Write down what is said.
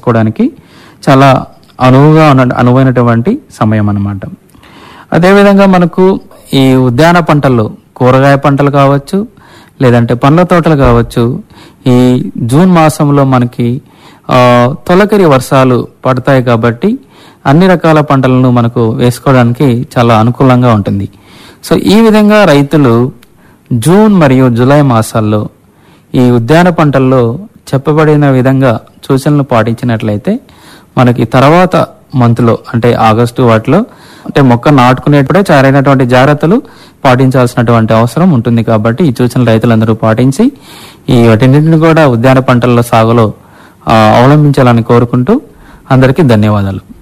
వేసుకోవడానికి చాలా అనువుగా ఉన్న అనువైనటువంటి సమయం అన్నమాట అదేవిధంగా మనకు ఈ ఉద్యాన పంటల్లో కూరగాయ పంటలు కావచ్చు లేదంటే పండ్ల తోటలు కావచ్చు ఈ జూన్ మాసంలో మనకి ఆ, తొలకరి వర్షాలు పడతాయి కాబట్టి అన్ని రకాల పంటలను మనకు వేసుకోవడానికి చాలా అనుకూలంగా ఉంటుంది సో ఈ విధంగా రైతులు జూన్ మరియు జూలై మాసాల్లో ఈ ఉద్యాన పంటల్లో చెప్పబడిన విధంగా సూచనలు పాటించినట్లయితే మనకి తర్వాత మంత్లో అంటే ఆగస్టు వాటిలో అంటే మొక్క నాటుకునేటప్పుడే సరైనటువంటి జాగ్రత్తలు పాటించాల్సినటువంటి అవసరం ఉంటుంది కాబట్టి ఈ సూచనలు రైతులందరూ పాటించి ఈ వాటిన్నింటిని కూడా ఉద్యాన పంటల సాగులో ఆ, అవలంబించాలని కోరుకుంటూ అందరికీ ధన్యవాదాలు